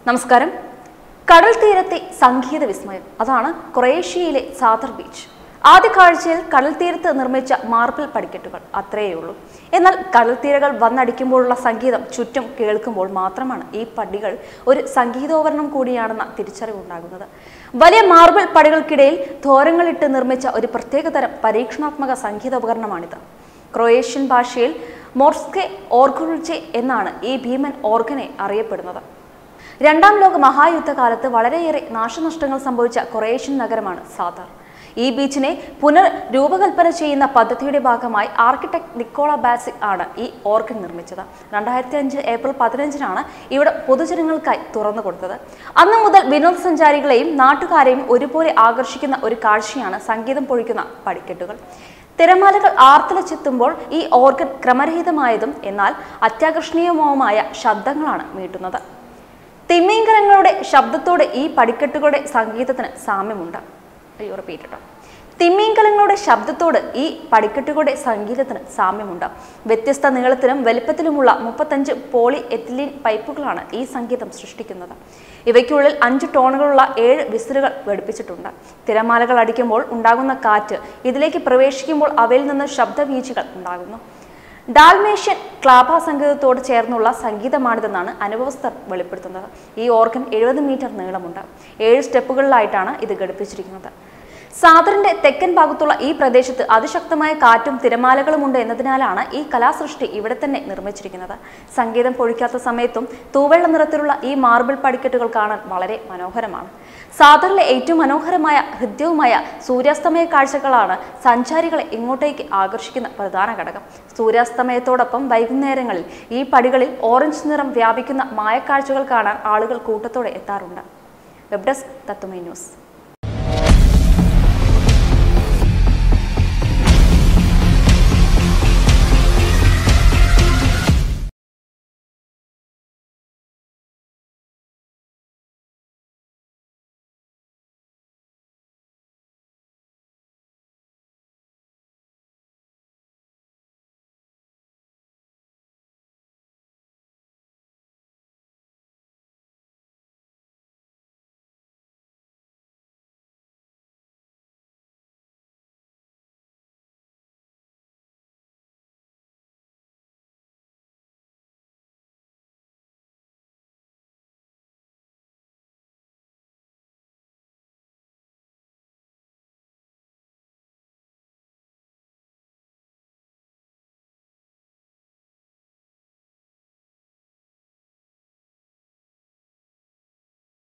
നമസ്കാരം കടൽ തീരത്തെ സംഗീത വിസ്മയം അതാണ് ക്രൊയേഷ്യയിലെ സാദർ ബീച്ച് ആദ്യ കാഴ്ചയിൽ കടൽ തീരത്ത് നിർമ്മിച്ച മാർബിൾ പടിക്കെട്ടുകൾ അത്രയേ ഉള്ളൂ എന്നാൽ കടൽ തീരകൾ വന്നടിക്കുമ്പോഴുള്ള സംഗീതം ചുറ്റും കേൾക്കുമ്പോൾ മാത്രമാണ് ഈ പടികൾ ഒരു സംഗീതോപകരണം കൂടിയാണെന്ന തിരിച്ചറിവുണ്ടാകുന്നത് വലിയ മാർബിൾ പടികൾക്കിടയിൽ ധോരങ്ങളിട്ട് നിർമ്മിച്ച ഒരു പ്രത്യേകതരം പരീക്ഷണാത്മക സംഗീതോപകരണമാണിത് ക്രൊയേഷ്യൻ ഭാഷയിൽ മോർസ്കെ ഓർഗുൾജെ എന്നാണ് ഈ ഭീമൻ ഓർഗനെ അറിയപ്പെടുന്നത് രണ്ടാം ലോക മഹായുദ്ധകാലത്ത് വളരെയേറെ നാശനഷ്ടങ്ങൾ സംഭവിച്ച ക്രൊയേഷ്യൻ നഗരമാണ് സാദർ ഈ ബീച്ചിനെ പുനർ രൂപകൽപ്പന ചെയ്യുന്ന പദ്ധതിയുടെ ഭാഗമായി ആർക്കിടെക്ട് നിക്കോള ബാസിക് ആണ് ഈ ഓർഗൻ നിർമ്മിച്ചത് രണ്ടായിരത്തി അഞ്ച് ഏപ്രിൽ പതിനഞ്ചിനാണ് ഇവിടെ പൊതുജനങ്ങൾക്കായി തുറന്നു കൊടുത്തത് അന്നു മുതൽ വിനോദസഞ്ചാരികളെയും നാട്ടുകാരെയും ഒരുപോലെ ആകർഷിക്കുന്ന ഒരു കാഴ്ചയാണ് സംഗീതം പൊഴിക്കുന്ന പടിക്കെട്ടുകൾ തിരമാലകൾ ആർത്തലച്ചെത്തുമ്പോൾ ഈ ഓർഗൻ ക്രമരഹിതമായതും എന്നാൽ അത്യാകർഷണീയവുമായ ശബ്ദങ്ങളാണ് മീട്ടുന്നത് തിമിംഗലങ്ങളുടെ ശബ്ദത്തോട് ഈ പടിക്കെട്ടുകളുടെ സംഗീതത്തിന് സാമ്യമുണ്ട് അയ്യോ റിപ്പീറ്റ് കേട്ടോ തിമിംഗലങ്ങളുടെ ശബ്ദത്തോട് ഈ പടിക്കെട്ടുകളുടെ സംഗീതത്തിന് സാമ്യമുണ്ട് വ്യത്യസ്ത നീളത്തിലും വലുപ്പത്തിലുമുള്ള മുപ്പത്തഞ്ച് പോളി എത്തിലീൻ പൈപ്പുകളാണ് ഈ സംഗീതം സൃഷ്ടിക്കുന്നത് ഇവയ്ക്കുള്ളിൽ അഞ്ച് ടോണുകളുള്ള ഏഴ് വിസിലുകൾ ഘടിപ്പിച്ചിട്ടുണ്ട് തിരമാലകൾ അടിക്കുമ്പോൾ ഉണ്ടാകുന്ന കാറ്റ് ഇതിലേക്ക് പ്രവേശിക്കുമ്പോൾ അവയിൽ നിന്ന് ശബ്ദവീഴ്ചകൾ ഉണ്ടാകുന്നു ഡാൽമേഷ്യൻ ക്ലാബ സംഗീതത്തോട് ചേർന്നുള്ള സംഗീതമാണിതെന്നാണ് അനുഭവസ്ഥർ വെളിപ്പെടുത്തുന്നത് ഈ ഓർഗൻ എഴുപത് മീറ്റർ നീളമുണ്ട് ഏഴ് സ്റ്റെപ്പുകളിലായിട്ടാണ് ഇത് ഘടിപ്പിച്ചിരിക്കുന്നത് സാദറിന്റെ തെക്കൻ ഭാഗത്തുള്ള ഈ പ്രദേശത്ത് അതിശക്തമായ കാറ്റും തിരമാലകളും ഉണ്ട് എന്നതിനാലാണ് ഈ കലാസൃഷ്ടി ഇവിടെ തന്നെ നിർമ്മിച്ചിരിക്കുന്നത് സംഗീതം പൊഴിക്കാത്ത സമയത്തും തൂവെള്ള നിറത്തിലുള്ള ഈ മാർബിൾ പടിക്കെട്ടുകൾ കാണാൻ വളരെ മനോഹരമാണ് സാദറിലെ ഏറ്റവും മനോഹരമായ ഹൃദ്യവുമായ സൂര്യാസ്തമയ കാഴ്ചകളാണ് സഞ്ചാരികളെ ഇങ്ങോട്ടേക്ക് ആകർഷിക്കുന്ന പ്രധാന ഘടകം സൂര്യാസ്തമയത്തോടൊപ്പം വൈകുന്നേരങ്ങളിൽ ഈ പടികളിൽ ഓറഞ്ച് നിറം വ്യാപിക്കുന്ന മായക്കാഴ്ചകൾ കാണാൻ ആളുകൾ കൂട്ടത്തോടെ എത്താറുണ്ട് വെബ് ഡെസ്ക് തത്വമേ ന്യൂസ്